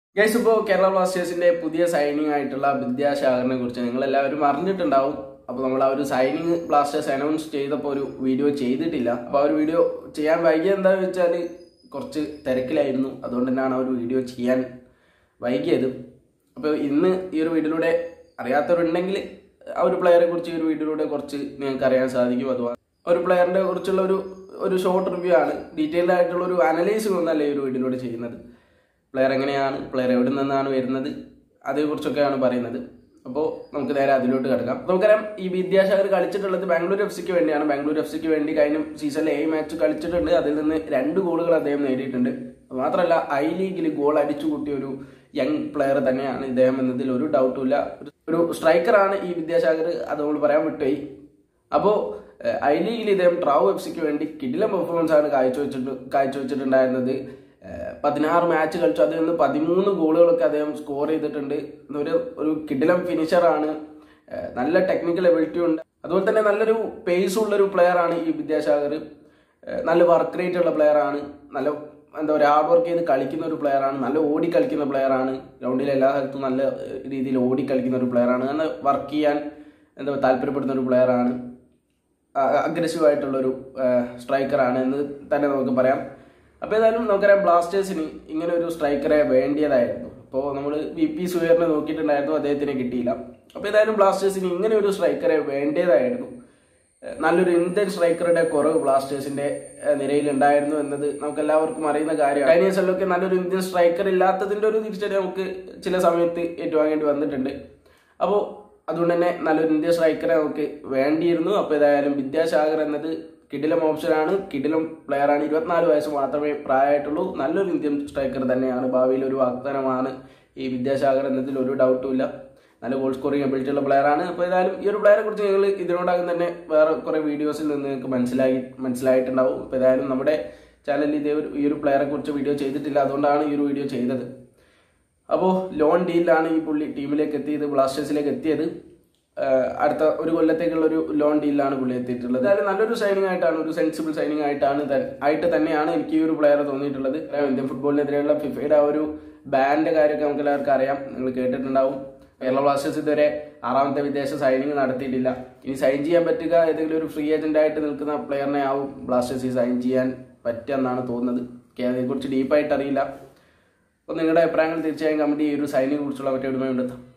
guys ഇപ്പോൾ കേരള ബ്ലാസ്റ്റേഴ്സിന്റെ പുതിയ സൈനിങ് ആയിട്ടുള്ള വിദ്യാസാഗറിനെ കുറിച്ച് നിങ്ങൾ എല്ലാവരും അറിഞ്ഞിട്ടുണ്ടാവും അപ്പോൾ നമ്മൾ ആ ഒരു സൈനിങ് ബ്ലാസ്റ്റേഴ്സ് അനൗൺസ് ചെയ്തപ്പോൾ ഒരു വീഡിയോ ചെയ്തിട്ടില്ല അപ്പോൾ ആ ഒരു വീഡിയോ ചെയ്യാൻ വൈകിയത് എന്താണെന്ന് വെച്ചാൽ കുറച്ച് തിരക്കിലായിരുന്നു അതുകൊണ്ട് തന്നെയാണ് ആ ഒരു വീഡിയോ ചെയ്യാൻ വൈകിയത് അപ്പോൾ ഇന്ന് ഈ ഒരു വീഡിയോയിലൂടെ അറിയാത്തവരുണ്ടെങ്കിൽ ആ ഒരു പ്ലെയറെ കുറിച്ച് ഈ ഒരു വീഡിയോയിലൂടെ കുറച്ച് നിങ്ങൾക്ക് അറിയാൻ സാധിക്കും അതുപോലെ ഒരു പ്ലെയറിനെ കുറിച്ചുള്ള ഒരു ഒരു ഷോർട്ട് റിവ്യൂ ആണ് ഡീറ്റെയിൽഡ് ആയിട്ടുള്ള ഒരു അനലൈസിംഗ് ഒന്നല്ല ഈ ഒരു വീഡിയോയിലൂടെ ചെയ്യുന്നത് പ്ലെയർ എങ്ങനെയാണ് പ്ലെയർ എവിടെ നിന്നാണ് വരുന്നത് അതേക്കുറിച്ചൊക്കെയാണ് പറയുന്നത് അപ്പോൾ നമുക്ക് നേരെ അതിലോട്ട് കിടക്കാം നമുക്കറിയാം ഈ വിദ്യാസാഗർ കളിച്ചിട്ടുള്ളത് ബാംഗ്ലൂർ എഫ് സിക്ക് വേണ്ടിയാണ് ബാംഗ്ലൂർ എഫ് സിക്ക് വേണ്ടി കഴിഞ്ഞ സീസണിൽ ഏഴ് മാച്ച് കളിച്ചിട്ടുണ്ട് അതിൽ നിന്ന് രണ്ട് ഗോളുകൾ അദ്ദേഹം നേടിയിട്ടുണ്ട് മാത്രമല്ല ഐ ലീഗിൽ ഗോൾ അടിച്ചു കൂട്ടിയ ഒരു യങ് പ്ലെയർ തന്നെയാണ് ഇദ്ദേഹം എന്നതിൽ ഒരു ഡൗട്ടും ഇല്ല ഒരു സ്ട്രൈക്കറാണ് ഈ വിദ്യാസാഗർ അത് നമ്മൾ പറയാൻ വിട്ടുപോയി അപ്പോൾ ഐ ലീഗിൽ ഇദ്ദേഹം ട്രാവ് എഫ് സിക്ക് വേണ്ടി കിടിലം പെർഫോമൻസ് ആണ് കാഴ്ചവെച്ചിട്ട് കാഴ്ചവെച്ചിട്ടുണ്ടായിരുന്നത് ഏഹ് പതിനാറ് മാച്ച് കളിച്ചു അതിൽ നിന്ന് പതിമൂന്ന് ഗോളുകളൊക്കെ അദ്ദേഹം സ്കോർ ചെയ്തിട്ടുണ്ട് ഒരു ഒരു കിടിലം ഫിനിഷറാണ് ഏഹ് നല്ല ടെക്നിക്കൽ എബിലിറ്റി ഉണ്ട് അതുപോലെ തന്നെ നല്ലൊരു പേസ് ഉള്ളൊരു പ്ലെയർ ആണ് ഈ വിദ്യാസാഗർ ഏഹ് നല്ല വർക്ക് റേറ്റ് ഉള്ള പ്ലെയർ ആണ് നല്ല എന്താ പറയുക ഹാർഡ് വർക്ക് ചെയ്ത് കളിക്കുന്ന ഒരു പ്ലെയർ ആണ് നല്ല ഓടി കളിക്കുന്ന പ്ലെയർ ആണ് ഗ്രൗണ്ടിലെ എല്ലാ സ്ഥലത്തും നല്ല ഏഹ് രീതിയിൽ ഓടി കളിക്കുന്ന ഒരു പ്ലെയർ ആണ് നല്ല വർക്ക് ചെയ്യാൻ എന്താ താല്പര്യപ്പെടുന്ന ഒരു പ്ലെയർ ആണ് അഗ്രസീവ് ആയിട്ടുള്ളൊരു സ്ട്രൈക്കറാണ് എന്ന് തന്നെ നമുക്ക് പറയാം അപ്പോൾ ഏതായാലും നമുക്കറിയാം ബ്ലാസ്റ്റേഴ്സിന് ഇങ്ങനെ ഒരു സ്ട്രൈക്കറെ വേണ്ടിയതായിരുന്നു ഇപ്പോൾ നമ്മൾ വി പി സുയറിനെ നോക്കിയിട്ടുണ്ടായിരുന്നു അദ്ദേഹത്തിന് കിട്ടിയില്ല അപ്പോൾ ഏതായാലും ബ്ലാസ്റ്റേഴ്സിന് ഇങ്ങനെ ഒരു സ്ട്രൈക്കറെ വേണ്ടിയതായിരുന്നു ഏഹ് നല്ലൊരു ഇന്ത്യൻ സ്ട്രൈക്കറുടെ കുറവ് ബ്ലാസ്റ്റേഴ്സിന്റെ ഏഹ് നിരയിൽ ഉണ്ടായിരുന്നു എന്നത് നമുക്ക് എല്ലാവർക്കും അറിയുന്ന കാര്യമാണ് കഴിഞ്ഞ ദിവസങ്ങളിലൊക്കെ നല്ലൊരു ഇന്ത്യൻ സ്ട്രൈക്കർ ഇല്ലാത്തതിന്റെ ഒരു തിരിച്ചടി നമുക്ക് ചില സമയത്ത് ഏറ്റുവാങ്ങേണ്ടി വന്നിട്ടുണ്ട് അപ്പോൾ അതുകൊണ്ട് തന്നെ നല്ലൊരു ഇന്ത്യൻ സ്ട്രൈക്കറെ നമുക്ക് വേണ്ടിയിരുന്നു അപ്പോൾ ഏതായാലും വിദ്യാസാഗർ എന്നത് കിടിലം ഓപ്ഷനാണ് കിടിലം പ്ലെയറാണ് ഇരുപത്തിനാല് വയസ്സ് മാത്രമേ പ്രായമായിട്ടുള്ളൂ നല്ലൊരു ഇന്ത്യൻ സ്ട്രൈക്കർ തന്നെയാണ് ഭാവിയിൽ ഒരു വാഗ്ദാനമാണ് ഈ വിദ്യാസാഗർ എന്നതിൽ ഒരു ഡൗട്ടും ഇല്ല നല്ല ഗോൾ സ്കോറിംഗ് എബിലിറ്റി ഉള്ള പ്ലെയറാണ് അപ്പോൾ ഏതായാലും ഈ ഒരു പ്ലെയറെ കുറിച്ച് നിങ്ങൾ ഇതിനോടകം തന്നെ വേറെ കുറേ വീഡിയോസിൽ നിന്ന് നിങ്ങൾക്ക് മനസ്സിലായി മനസ്സിലായിട്ടുണ്ടാവും അപ്പോൾ ഏതായാലും നമ്മുടെ ചാനലിൽ ഇതേ ഒരു ഈ ഒരു പ്ലെയറെ കുറിച്ച് വീഡിയോ ചെയ്തിട്ടില്ല അതുകൊണ്ടാണ് ഈ ഒരു വീഡിയോ ചെയ്തത് അപ്പോൾ ലോൺ ഡീലിലാണ് ഈ പുള്ളി ടീമിലേക്ക് എത്തിയത് ബ്ലാസ്റ്റേഴ്സിലേക്ക് എത്തിയത് ആഹ് അടുത്ത ഒരു കൊല്ലത്തേക്കുള്ള ഒരു ലോൺ ഡീലിലാണ് പുള്ളി എത്തിയിട്ടുള്ളത് അതായത് നല്ലൊരു സൈനിങ് ആയിട്ടാണ് ഒരു സെൻസിബിൾ സൈനിങ് ആയിട്ടാണ് ത- ആയിട്ട് തന്നെയാണ് എനിക്ക് ഈ ഒരു പ്ലെയർ തോന്നിയിട്ടുള്ളത് കാരണം ഇന്ത്യൻ ഫുട്ബോളിനെതിരെയുള്ള ഫിഫയുടെ ആ ഒരു ബാൻ്റെ കാര്യമൊക്കെ നമുക്ക് എല്ലാവർക്കും അറിയാം നിങ്ങൾ കേട്ടിട്ടുണ്ടാവും കേരള ബ്ലാസ്റ്റേഴ്സ് ഇതുവരെ ആറാമത്തെ വിദേശ സൈനിങ് നടത്തിയിട്ടില്ല ഇനി സൈൻ ചെയ്യാൻ പറ്റുക ഏതെങ്കിലും ഒരു ഫ്രീ ഏജന്റ് ആയിട്ട് നിൽക്കുന്ന പ്ലെയറിനെ ആവും ബ്ലാസ്റ്റേഴ്സ് സൈൻ ചെയ്യാൻ പറ്റുക എന്നാണ് തോന്നുന്നത് എനിക്ക് അതിനെക്കുറിച്ച് ഡീപ്പായിട്ട് അറിയില്ല അപ്പോൾ നിങ്ങളുടെ അഭിപ്രായങ്ങൾ തീർച്ചയായും കമന്റ് ഈ ഒരു സൈനിനെ കുറിച്ചുള്ള മറ്റേ ഉടമയുണ്ടെത്താം